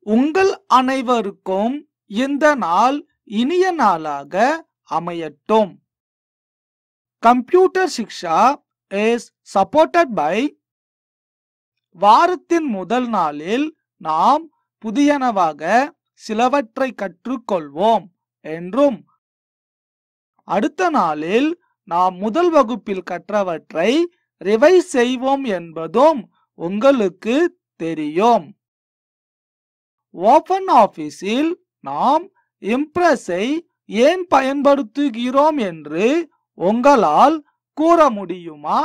உங்கள் அனைவருக்கும் இந்த நாள் இனிய நாளாக அமையட்டும் computer Shiksha is supported by வாரத்தின் முதல் நாளில் நாம் புதியனவாக சிலவற்றை கற்றுக்கொள்வோம் என்றும் அடுத்த நாளில் நாம் முதல் வகுப்பில் கற்றவற்றை ரிவைஸ் செய்வோம் என்பதும் உங்களுக்கு தெரியும் ஓபன் ஆபீஸில் நாம் இம்ப்ரெஸை ஏன் பயன்படுத்துகிறோம் என்று உங்களால் கூற முடியுமா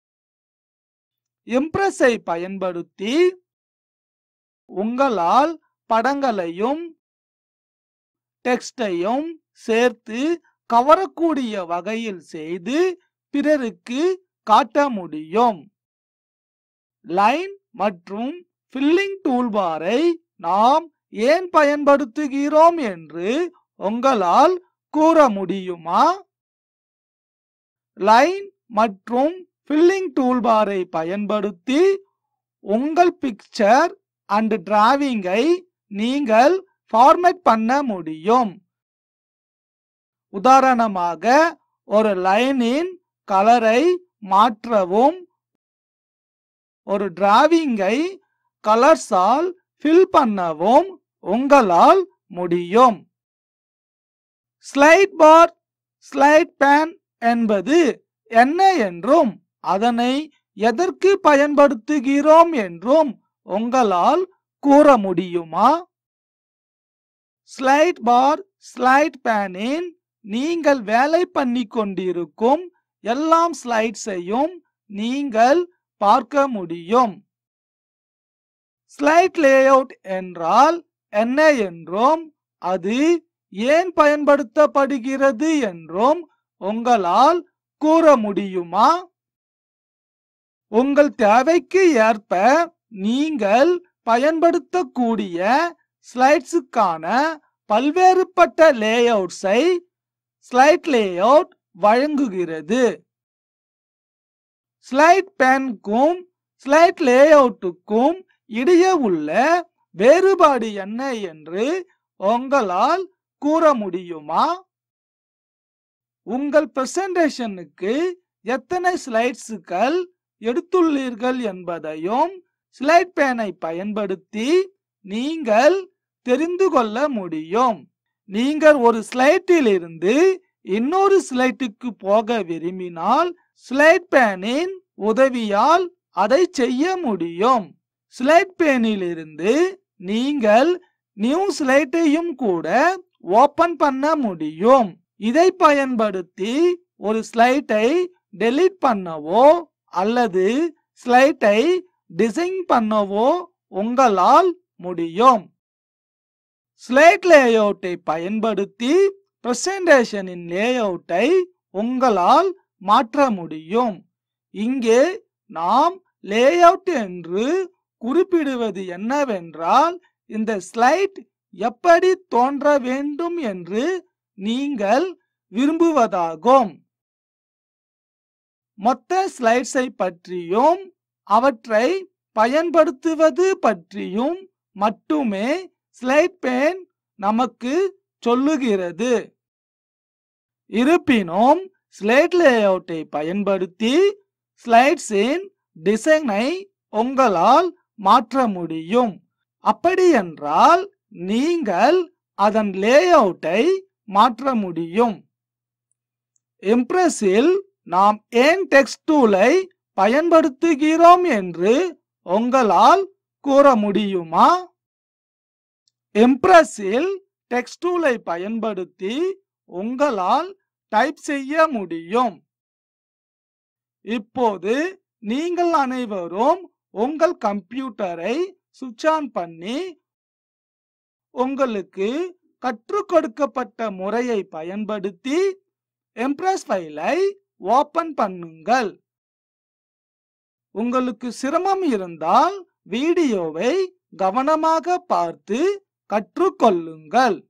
இம்ப்ரெஸை பயன்படுத்தி உங்களால் படங்களையும் டெக்ஸ்டையும் சேர்த்து கவரக்கூடிய வகையில் செய்து பிறருக்கு காட்ட முடியும் லைன் மற்றும் ஃபில்லிங் டூல்பாரை நாம் ஏன் பயன்படுத்துகிறோம் என்று உங்களால் கூற முடியுமா லைன் மற்றும் ஃபில்லிங் டூல்பாரை பயன்படுத்தி உங்கள் பிக்சர் அண்ட் டிராவிங்கை நீங்கள் ஃபார்மேட் பண்ண முடியும் உதாரணமாக ஒரு லைனின் கலரை மாற்றவும் ஒரு டிராவிங்கை கலர்ஸால் ஃபில் பண்ணவும் உங்களால் முடியும் ஸ்லைட் பார் ஸ்லைட் பேன் என்பது என்ன என்றும் அதனை எதற்கு பயன்படுத்துகிறோம் என்றும் உங்களால் கூற முடியுமா ஸ்லைட் பார் ஸ்லைட் பேனின் நீங்கள் வேலை பண்ணி கொண்டிருக்கும் எல்லாம் ஸ்லைட்ஸையும் நீங்கள் பார்க்க முடியும் ஸ்லைட் லேஅவுட் என்றால் என்ன என்றும் அது ஏன் பயன்படுத்தப்படுகிறது என்றும் உங்களால் கூற முடியுமா உங்கள் தேவைக்கு ஏற்ப நீங்கள் பயன்படுத்தக்கூடிய ஸ்லைட்ஸுக்கான பல்வேறுபட்ட லேஅவுட்ஸை ஸ்லைட் லேஅவுட் வழங்குகிறது ஸ்லைட் பேனுக்கும் ஸ்லைட் லேஅவுட்டுக்கும் இடையே உள்ள வேறுபாடு என்ன என்று உங்களால் கூற முடியுமா உங்கள் பிரசன்டேஷனுக்கு எத்தனை ஸ்லைட்ஸுகள் எடுத்துள்ளீர்கள் என்பதையும் ஸ்லைட் பேனை பயன்படுத்தி நீங்கள் தெரிந்து கொள்ள முடியும் நீங்கள் ஒரு ஸ்லைட்டில் இருந்து இன்னொரு ஸ்லைட்டுக்கு போக விரும்பினால் ஸ்லைட் பேனின் உதவியால் அதை செய்ய முடியும் ஸ்லைட் பேனில் இருந்து நீங்கள் நியூ ஸ்லைட்டையும் கூட ஓபன் பண்ண முடியும் இதை பயன்படுத்தி ஒரு ஸ்லைட்டை டெலீட் பண்ணவோ அல்லது ஸ்லைட்டை டிசைன் பண்ணவோ உங்களால் முடியும் ஸ்லைட் லேஅவுட்டை பயன்படுத்தி பிரசன்டேஷனின் லேஅவுட்டை உங்களால் மாற்ற முடியும் இங்கே நாம் லேஅவுட் என்று குறிப்பிடுவது என்னவென்றால் இந்த ஸ்லைட் எப்படி தோன்ற வேண்டும் என்று நீங்கள் விரும்புவதாகும் மொத்த ஸ்லைட்ஸை பற்றியும் அவற்றை பயன்படுத்துவது பற்றியும் மட்டுமே ஸ்லைட் பேன் நமக்கு சொல்லுகிறது இருப்பினும் ஸ்லைட் லேஅவுட்டை பயன்படுத்தி ஸ்லைட்ஸின் டிசைனை உங்களால் மாற்ற முடியும் அப்படியென்றால் நீங்கள் அதன் லேஅவுட்டை மாற்ற முடியும் இம்ப்ரெஸில் நாம் ஏன் டெக்ஸ்ட் டூலை பயன்படுத்துகிறோம் என்று உங்களால் கூற முடியுமா இம்ப்ரெஸில் டெக்ஸ்ட் டூலை பயன்படுத்தி உங்களால் டைப் செய்ய முடியும் இப்போது நீங்கள் அனைவரும் உங்கள் கம்ப்யூட்டரை சுவிட்ச் ஆன் பண்ணி உங்களுக்கு கற்றுக் கொடுக்கப்பட்ட முறையை பயன்படுத்தி எம்ப்ரஸ் ஃபைலை ஓபன் பண்ணுங்கள் உங்களுக்கு சிரமம் இருந்தால் வீடியோவை கவனமாக பார்த்து கற்றுக்கொள்ளுங்கள்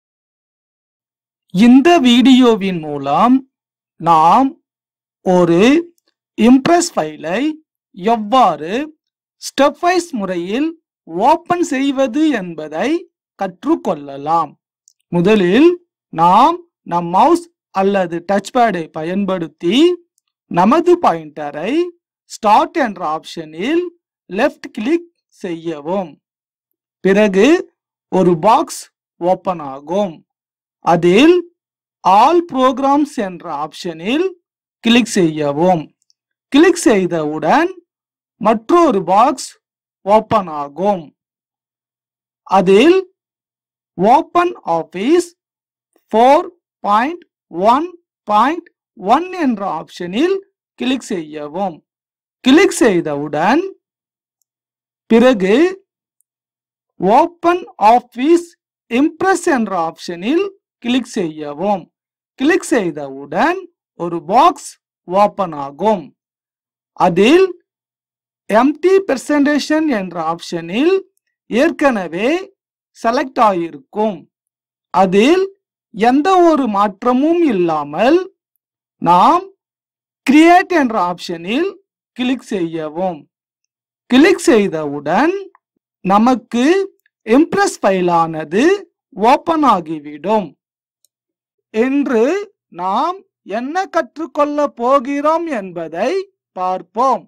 இந்த வீடியோவின் மூலம் நாம் ஒரு இம்ப்ரெஸ் ஃபைலை எவ்வாறு ஸ்டெப் வைஸ் முறையில் ஓபன் செய்வது என்பதை கற்றுக்கொள்ளலாம் முதலில் நாம் நம் மவுஸ் அல்லது டச் பேடை பயன்படுத்தி நமது பாயிண்டரை ஸ்டார்ட் என்ற ஆப்ஷனில் லெஃப்ட் கிளிக் செய்யவும் பிறகு ஒரு பாக்ஸ் ஓபன் ஆகும் அதில் ஆல் ப்ரோக்ராம்ஸ் என்ற ஆப்ஷனில் கிளிக் செய்யவும் கிளிக் செய்தவுடன் மற்றொரு பாக்ஸ் ஓபன் ஆகும் அதில் open office four point one point one என்ற ஆப்ஷனில் கிளிக் செய்யவும் கிளிக் செய்தவுடன் பிறகு ஓபன் ஆபீஸ் இம்ப்ரெஸ் என்ற ஆப்ஷனில் கிளிக் செய்யவும் கிளிக் செய்தவுடன் ஒரு பாக்ஸ் ஓபன் ஆகும் அதில் எம்டி பிரசன்டேஷன் என்ற ஆப்ஷனில் ஏற்கனவே செலக்ட் ஆகியிருக்கும் அதில் எந்த ஒரு மாற்றமும் இல்லாமல் நாம் கிரியேட் என்ற ஆப்ஷனில் கிளிக் செய்யவும் கிளிக் செய்தவுடன் நமக்கு இம்ப்ரெஸ் ஃபைலானது ஓபன் ஆகிவிடும் இன்று நாம் என்ன கற்றுக்கொள்ள போகிறோம் என்பதை பார்ப்போம்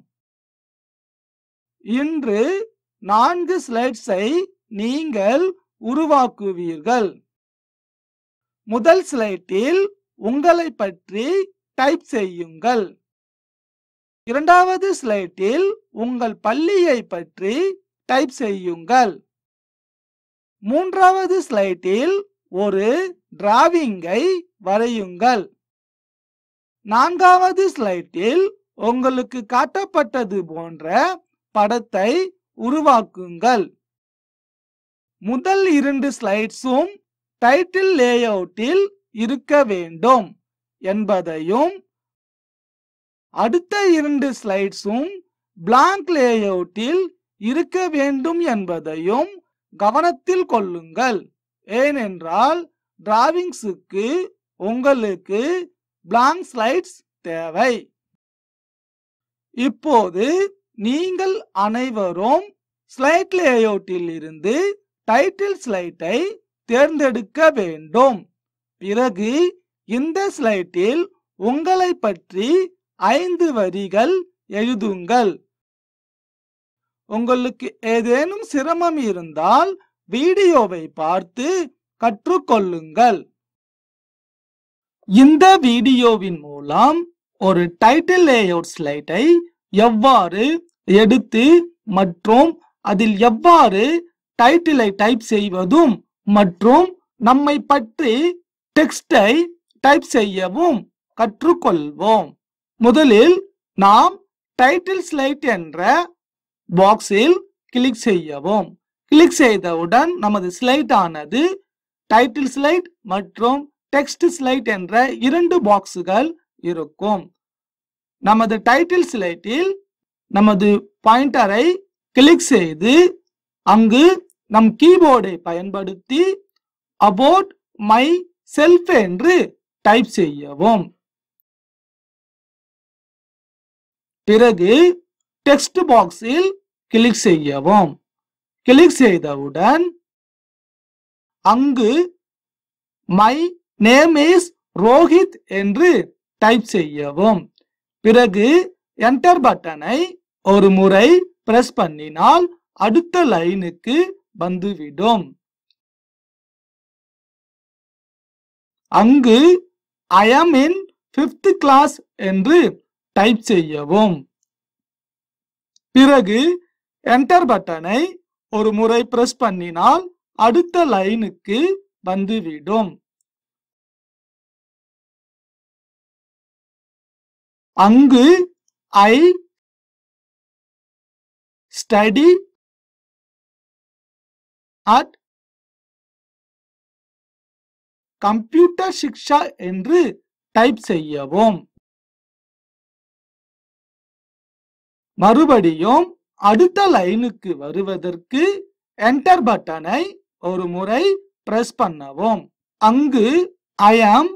இன்று நான்கு ஸ்லைட்ஸை நீங்கள் உருவாக்குவீர்கள் முதல் ஸ்லைட்டில் உங்களை பற்றி டைப் செய்யுங்கள் இரண்டாவது ஸ்லைட்டில் உங்கள் பள்ளியை பற்றி டைப் செய்யுங்கள் மூன்றாவது ஸ்லைட்டில் ஒரு டிராவிங்கை வரையுங்கள் நான்காவது ஸ்லைட்டில் உங்களுக்கு காட்டப்பட்டது போன்ற படத்தை உருவாக்குங்கள் முதல் இரண்டு ஸ்லைட்ஸும் டைட்டில் லேஅவுட்டில் இருக்க வேண்டும் என்பதையும் அடுத்த இரண்டு ஸ்லைட்ஸும் பிளாங்க் லேஅவுட்டில் இருக்க வேண்டும் என்பதையும் கவனத்தில் கொள்ளுங்கள் ஏனென்றால் டிராவிங்ஸுக்கு உங்களுக்கு பிளாங்க் ஸ்லைட்ஸ் தேவை இப்போது நீங்கள் அனைவரும் ஸ்லைட் லேஅவுட்டில் இருந்து டைட்டில் ஸ்லைட்டை தேர்ந்தெடுக்க வேண்டும் பிறகு இந்த ஸ்லைட்டில் உங்களை பற்றி ஐந்து வரிகள் எழுதுங்கள் உங்களுக்கு ஏதேனும் சிரமம் இருந்தால் வீடியோவை பார்த்து கற்றுக்கொள்ளுங்கள் இந்த வீடியோவின் மூலம் ஒரு டைட்டில் லேஅவுட் ஸ்லைட்டை எவ்வாறு எடுத்து மற்றும் அதில் எவ்வாறு டைட்டிலை டைப் செய்வதும் மற்றும் நம்மை பற்றி டெக்ஸ்டை டைப் செய்யவும் கற்றுக்கொள்வோம் முதலில் நாம் டைட்டில் ஸ்லைட் என்ற பாக்ஸில் கிளிக் செய்யவும் கிளிக் செய்தவுடன் நமது ஸ்லைட் ஆனது டைட்டில் ஸ்லைட் மற்றும் டெக்ஸ்ட் ஸ்லைட் என்ற இரண்டு பாக்ஸுகள் இருக்கும் நமது டைட்டில் ஸ்லைட்டில் நமது பாயிண்டரை கிளிக் செய்து அங்கு நம் கீபோர்டை பயன்படுத்தி அபவுட் மை செல்ஃப் என்று டைப் செய்யவும் பிறகு டெக்ஸ்ட் பாக்ஸில் கிளிக் செய்யவும் கிளிக் செய்தவுடன் அங்கு மை நேம் இஸ் ரோஹித் என்று டைப் செய்யவும் பிறகு என்டர் பட்டனை ஒரு முறை பிரஸ் பண்ணினால் அடுத்த லைனுக்கு வந்துவிடும் அங்கு I am in fifth class என்று டைப் செய்யவும் பிறகு என்டர் பட்டனை ஒரு முறை பிரஸ் பண்ணினால் அடுத்த லைனுக்கு வந்துவிடும் அங்கு I study at computer Shiksha என்று டைப் செய்யவும் மறுபடியும் அடுத்த லைனுக்கு வருவதற்கு என்டர் பட்டனை ஒரு முறை பிரஸ் பண்ணவும் அங்கு I am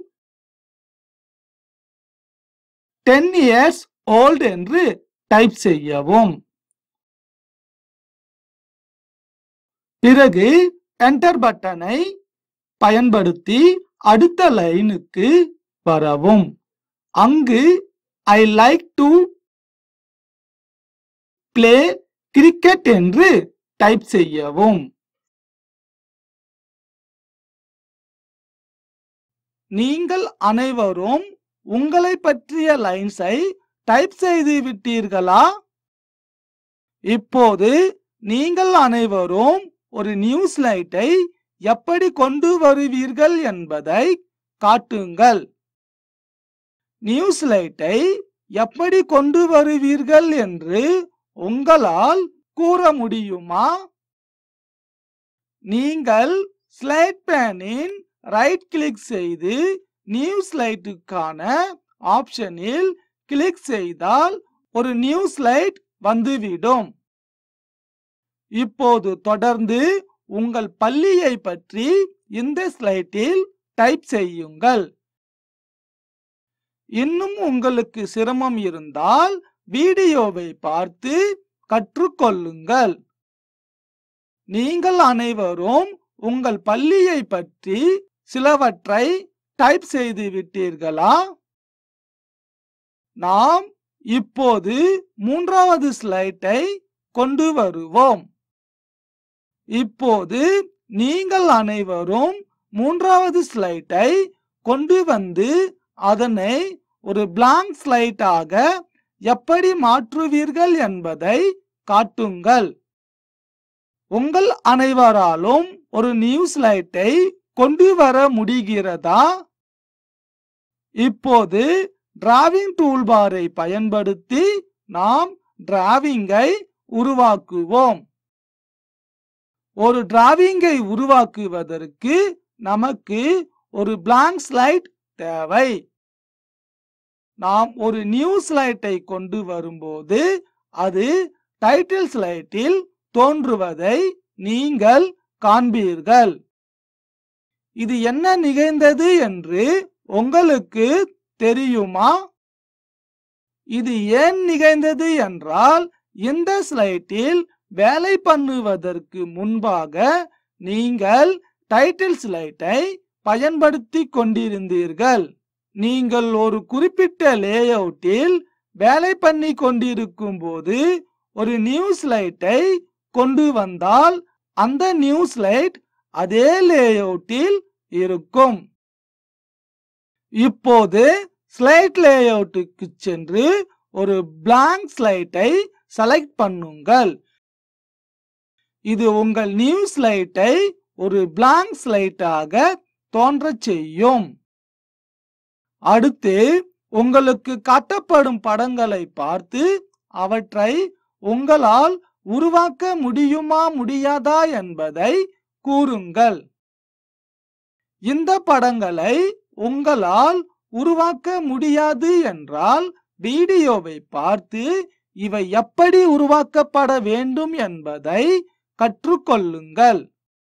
ten years old என்று டைப் செய்யவும் பிறகு என்டர் பட்டனை பயன்படுத்தி அடுத்த லைனுக்கு வரவும் அங்கு I like to play cricket என்று டைப் செய்யவும் நீங்கள் அனைவரும் உங்களை பற்றிய லைன்ஸை டைப் செய்து விட்டீர்களா இப்போது நீங்கள் அனைவரும் ஒரு நியூஸ் லைட்டை எப்படி கொண்டு வருவீர்கள் என்பதை காட்டுங்கள் நியூஸ் லைட்டை எப்படி கொண்டு வருவீர்கள் என்று உங்களால் கூற முடியுமா நீங்கள் ஸ்லைட் பேனின் ரைட் கிளிக் செய்து நியூஸ் லைட்டுக்கான ஆப்ஷனில் கிளிக் செய்தால் ஒரு நியூஸ் லைட் வந்துவிடும் இப்போது தொடர்ந்து உங்கள் பள்ளியை பற்றி இந்த ஸ்லைட்டில் டைப் செய்யுங்கள் இன்னும் உங்களுக்கு சிரமம் இருந்தால் வீடியோவை பார்த்து கற்றுக்கொள்ளுங்கள் நீங்கள் அனைவரும் உங்கள் பள்ளியை பற்றி சிலவற்றை டைப் செய்து விட்டீர்களா நாம் இப்போது மூன்றாவது ஸ்லைட்டை கொண்டு வருவோம் இப்போது நீங்கள் அனைவரும் மூன்றாவது ஸ்லைட்டை கொண்டு வந்து அதனை ஒரு பிளாங்க் ஸ்லைட்டாக எப்படி மாற்றுவீர்கள் என்பதை காட்டுங்கள் உங்கள் அனைவராலும் ஒரு நியூஸ் லைட்டை கொண்டு வர முடிகிறதா இப்போது டிராவிங் டூல்பாரை பயன்படுத்தி நாம் டிராவிங்கை உருவாக்குவோம் ஒரு டிராவிங்கை உருவாக்குவதற்கு நமக்கு ஒரு பிளாங்க் ஸ்லைட் தேவை நாம் ஒரு நியூ ஸ்லைட்டை கொண்டு வரும்போது அது டைட்டில் ஸ்லைட்டில் தோன்றுவதை நீங்கள் காண்பீர்கள் இது என்ன நிகழ்ந்தது என்று உங்களுக்கு தெரியுமா இது ஏன் நிகழ்ந்தது என்றால் இந்த ஸ்லைட்டில் வேலை பண்ணுவதற்கு முன்பாக நீங்கள் டைட்டில் ஸ்லைட்டை பயன்படுத்தி கொண்டிருந்தீர்கள் நீங்கள் ஒரு குறிப்பிட்ட லேஅவுட்டில் வேலை பண்ணி கொண்டிருக்கும் போது ஒரு நியூஸ் லைட்டை கொண்டு வந்தால் அந்த நியூஸ் லைட் அதே லேஅவுட்டில் இருக்கும் இப்போது ஸ்லைட் லேஅவுட்டுக்கு சென்று ஒரு பிளாங்க் ஸ்லைட்டை செலக்ட் பண்ணுங்கள் இது உங்கள் நியூஸ் லைட்டை ஒரு பிளாங்க் ஸ்லைட்டாக தோன்றச் செய்யும் அடுத்து உங்களுக்கு காட்டப்படும் படங்களை பார்த்து அவற்றை உங்களால் உருவாக்க முடியுமா முடியாதா என்பதை கூறுங்கள் இந்த படங்களை உங்களால் உருவாக்க முடியாது என்றால் வீடியோவை பார்த்து இவை எப்படி உருவாக்கப்பட வேண்டும் என்பதை கற்றுக்கொள்ளுங்கள்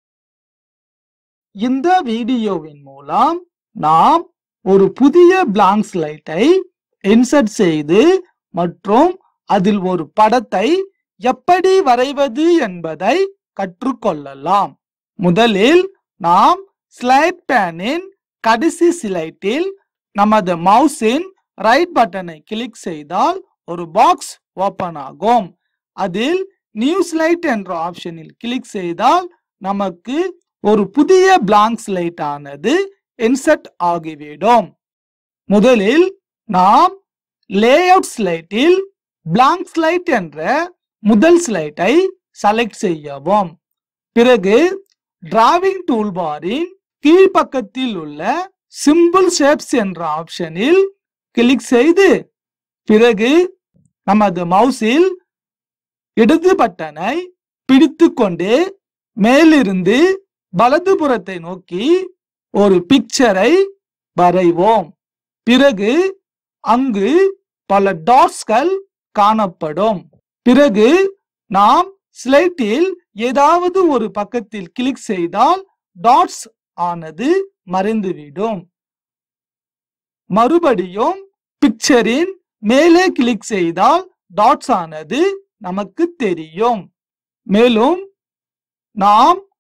இந்த வீடியோவின் மூலம் நாம் ஒரு புதிய பிளாங்க் ஸ்லைட்டை இன்சர்ட் செய்து மற்றும் அதில் ஒரு படத்தை எப்படி வரைவது என்பதை கற்றுக்கொள்ளலாம் முதலில் நாம் ஸ்லைட் பேனின் கடைசி ஸ்லைட்டில் நமது மவுஸின் ரைட் பட்டனை கிளிக் செய்தால் ஒரு பாக்ஸ் ஓபன் ஆகும் அதில் நியூ ஸ்லைட் என்ற ஆப்ஷனில் கிளிக் செய்தால் நமக்கு ஒரு புதிய பிளாங்க் ஸ்லைட் ஆனது இன்சர்ட் ஆகிவிடும் முதலில் நாம் லேஅவுட் ஸ்லைட்டில் பிளாங்க் ஸ்லைட் என்ற முதல் ஸ்லைட்டை செலக்ட் செய்யவும் பிறகு டிராவிங் டூல்பாரின் கீழ்ப்பக்கத்தில் உள்ள சிம்பிள் ஷேப்ஸ் என்ற ஆப்ஷனில் கிளிக் செய்து பிறகு நமது மவுஸில் இடது பட்டனை பிடித்துக்கொண்டு மேலிருந்து வலதுபுறத்தை நோக்கி ஒரு பிக்சரை வரைவோம் பிறகு அங்கு பல டாட்ஸ்கள் காணப்படும் பிறகு நாம் ஸ்லைட்டில் ஏதாவது ஒரு பக்கத்தில் கிளிக் செய்தால் டாட்ஸ் ஆனது மறைந்துவிடும் மறுபடியும் பிக்சரின் மேலே கிளிக் செய்தால் டாட்ஸ் ஆனது நமக்கு தெரியும் மேலும் நாம்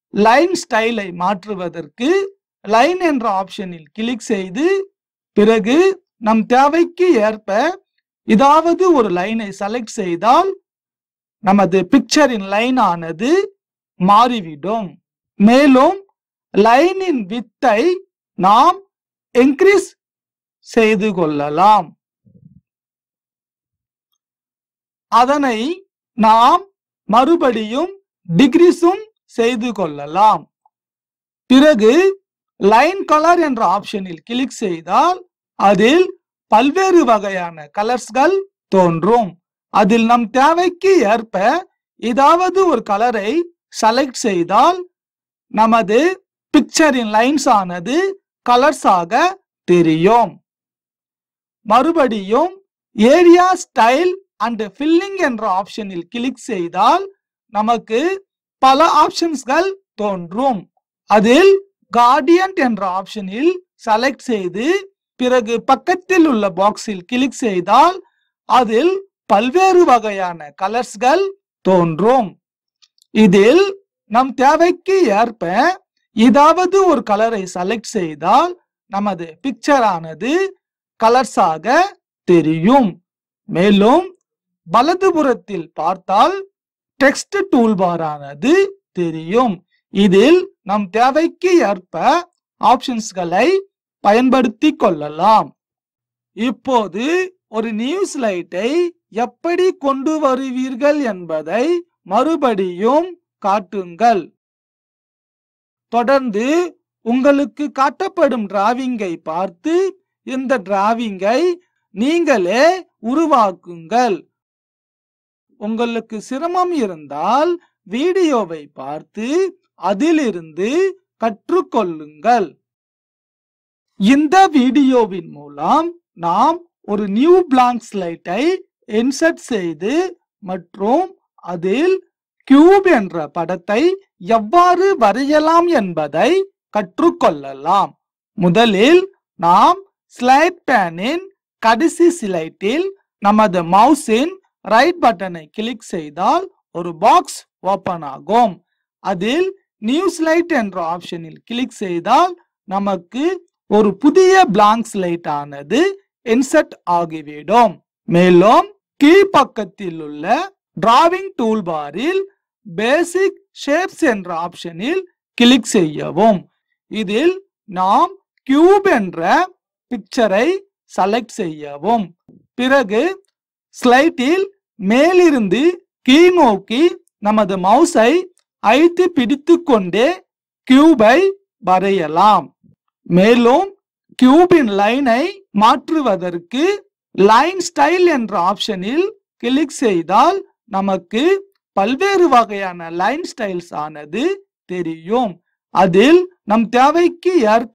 லைன் ஸ்டைலை மாற்றுவதற்கு லைன் என்ற ஆப்ஷனில் கிளிக் செய்து பிறகு நம் தேவைக்கு ஏற்ப ஏதாவது ஒரு லைனை செலக்ட் செய்தால் நமது பிக்சரின் லைன் ஆனது மாறிவிடும் மேலும் லைனின் வித்தை நாம் இன்க்ரீஸ் செய்து கொள்ளலாம் அதனை நாம் மறுபடியும் டிகிரிஸும் செய்து கொள்ளலாம் பிறகு லைன் கலர் என்ற ஆப்ஷனில் கிளிக் செய்தால் அதில் பல்வேறு வகையான கலர்ஸ்கள் தோன்றும் அதில் நம் தேவைக்கு ஏற்ப ஏதாவது ஒரு கலரை செலக்ட் செய்தால் நமது பிக்சரின் லைன்ஸ் ஆனது கலர்ஸ் ஆக தெரியும் மறுபடியும் ஏரியா ஸ்டைல் அண்ட் ஃபில்லிங் என்ற ஆப்ஷனில் கிளிக் செய்தால் நமக்கு பல ஆப்ஷன்ஸ்கள் தோன்றும் அதில் கார்டியன் என்ற ஆப்ஷனில் செலக்ட் செய்து பிறகு பக்கத்தில் உள்ள பாக்ஸில் கிளிக் செய்தால் அதில் பல்வேறு வகையான கலர்ஸ்கள் தோன்றும் இதில் நம் தேவைக்கு ஏற்ப ஏதாவது ஒரு கலரை செலக்ட் செய்தால் நமது பிக்சர் ஆனது கலர்ஸாக தெரியும் மேலும் வலதுபுறத்தில் பார்த்தால் டெக்ஸ்ட் டூல்பார் ஆனது தெரியும் இதில் நம் தேவைக்கு ஏற்ப ஆப்ஷன்ஸ்களை பயன்படுத்தி கொள்ளலாம் இப்போது ஒரு நியூஸ் லைட்டை எப்படி கொண்டு வருவீர்கள் என்பதை மறுபடியும் காட்டுங்கள் தொடர்ந்து உங்களுக்கு காட்டப்படும் டிராவிங்கை பார்த்து இந்த டிராவிங்கை நீங்களே உருவாக்குங்கள் உங்களுக்கு சிரமம் இருந்தால் வீடியோவை பார்த்து அதிலிருந்து கற்றுக்கொள்ளுங்கள் இந்த வீடியோவின் மூலம் நாம் ஒரு நியூ பிளாங்க் ஸ்லைட்டை இன்சர்ட் செய்து மற்றும் அதில் கியூப் என்ற படத்தை எவ்வாறு வரையலாம் என்பதை கற்றுக்கொள்ளலாம் முதலில் நாம் ஸ்லைட் பேனின் கடைசி ஸ்லைட்டில் நமது மவுஸின் ரைட் பட்டனை கிளிக் செய்தால் ஒரு பாக்ஸ் ஓபன் ஆகும் அதில் நியூ ஸ்லைட் என்ற ஆப்ஷனில் கிளிக் செய்தால் நமக்கு ஒரு புதிய பிளாங்க் ஸ்லைட் ஆனது இன்சர்ட் ஆகிவிடும் மேலும் கீழ்ப்பக்கத்தில் உள்ள டிராவிங் டூல்பாரில் பேசிக் ஷேப்ஸ் என்ற ஆப்ஷனில் கிளிக் செய்யவும் இதில் நாம் கியூப் என்ற பிக்சரை செலக்ட் செய்யவும் பிறகு ஸ்லைட்டில் மேலிருந்து கீழ் நோக்கி நமது மவுஸை அழுத்தி பிடித்து கொண்டே கியூபை வரையலாம் மேலும் கியூபின் லைனை மாற்றுவதற்கு லைன் ஸ்டைல் என்ற ஆப்ஷனில் கிளிக் செய்தால் நமக்கு பல்வேறு வகையான லைன் ஸ்டைல்ஸ் ஆனது தெரியும் அதில் நம் தேவைக்கு ஏற்ப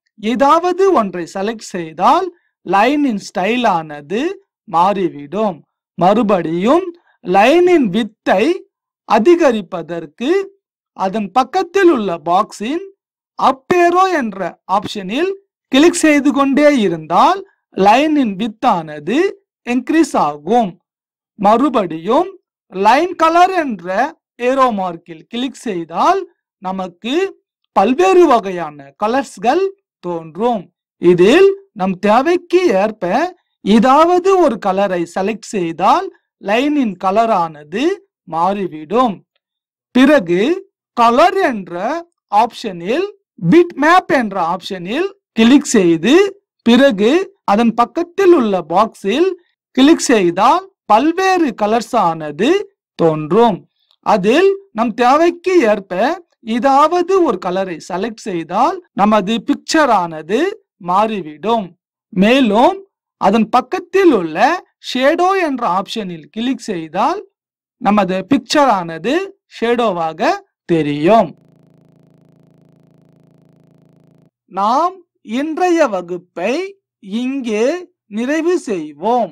ஏதாவது ஒன்றை செலக்ட் செய்தால் லைனின் ஸ்டைல் ஆனது மாறிவிடும் மறுபடியும் லைனின் வித்தை அதிகரிப்பதற்கு அதன் பக்கத்தில் உள்ள பாக்ஸின் அப்பேரோ என்ற ஆப்ஷனில் கிளிக் செய்து கொண்டே இருந்தால் லைனின் வித்தானது இன்க்ரீஸ் ஆகும் மறுபடியும் லைன் கலர் என்ற ஏரோ மார்க்கில் கிளிக் செய்தால் நமக்கு பல்வேறு வகையான கலர்ஸ்கள் தோன்றும் இதில் நம் தேவைக்கு ஏற்ப ஏதாவது ஒரு கலரை செலக்ட் செய்தால் லைனின் கலரானது மாறிவிடும் பிறகு கலர் என்ற ஆப்ஷனில் பிட் மேப் என்ற ஆப்ஷனில் கிளிக் செய்து பிறகு அதன் பக்கத்தில் உள்ள பாக்ஸில் கிளிக் செய்தால் பல்வேறு கலர்ஸ் ஆனது தோன்றும் அதில் நம் தேவைக்கு ஏற்ப ஏதாவது ஒரு கலரை செலக்ட் செய்தால் நமது பிக்சர் ஆனது மாறிவிடும் மேலும் அதன் பக்கத்தில் உள்ள ஷேடோ என்ற ஆப்ஷனில் கிளிக் செய்தால் நமது பிக்சர் ஆனது ஷேடோவாக தெரியும் நாம் இன்றைய வகுப்பை இங்கே நிறைவு செய்வோம்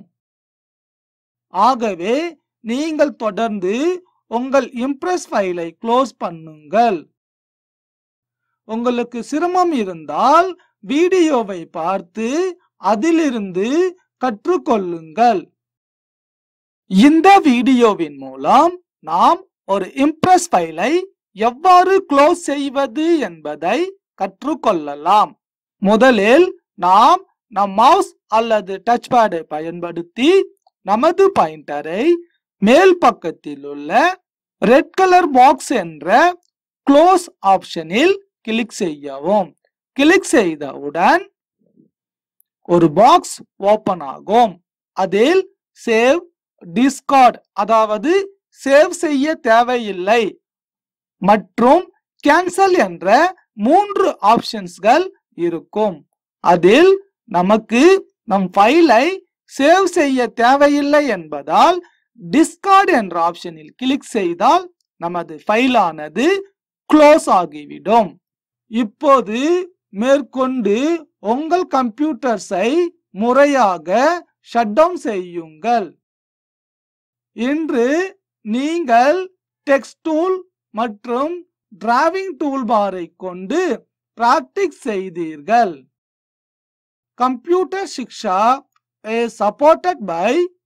ஆகவே நீங்கள் தொடர்ந்து உங்கள் இம்ப்ரெஸ் ஃபைலை க்ளோஸ் பண்ணுங்கள் உங்களுக்கு சிரமம் இருந்தால் வீடியோவை பார்த்து அதிலிருந்து கற்றுக்கொள்ளுங்கள் இந்த வீடியோவின் மூலம் நாம் ஒரு இம்ப்ரெஸ் ஃபைலை எவ்வாறு க்ளோஸ் செய்வது என்பதை கற்றுக்கொள்ளலாம் முதலில் நாம் நம் மவுஸ் அல்லது டச் பேடை பயன்படுத்தி நமது பாயிண்டரை மேல் பக்கத்தில் உள்ள ரெட் கலர் பாக்ஸ் என்ற க்ளோஸ் ஆப்ஷனில் கிளிக் செய்யவும் கிளிக் செய்தவுடன் ஒரு பாக்ஸ் ஓபன் ஆகும் அதில் சேவ் டிஸ்கார்ட் அதாவது சேவ் செய்ய தேவையில்லை மற்றும் கேன்சல் என்ற மூன்று ஆப்ஷன்ஸ்கள் இருக்கும் அதில் நமக்கு நம் ஃபைலை சேவ் செய்ய தேவையில்லை என்பதால் டிஸ்கார்ட் என்ற ஆப்ஷனில் கிளிக் செய்தால் நமது ஃபைலானது க்ளோஸ் ஆகிவிடும் இப்போது மேற்கொண்டு உங்கள் கம்ப்யூட்டர்ஸை முறையாக ஷட் டவுன் செய்யுங்கள் இன்று நீங்கள் டெக்ஸ்ட் டூல் மற்றும் டிராவிங் டூல்பாரை கொண்டு பிராக்டிஸ் செய்தீர்கள் computer Shiksha is supported by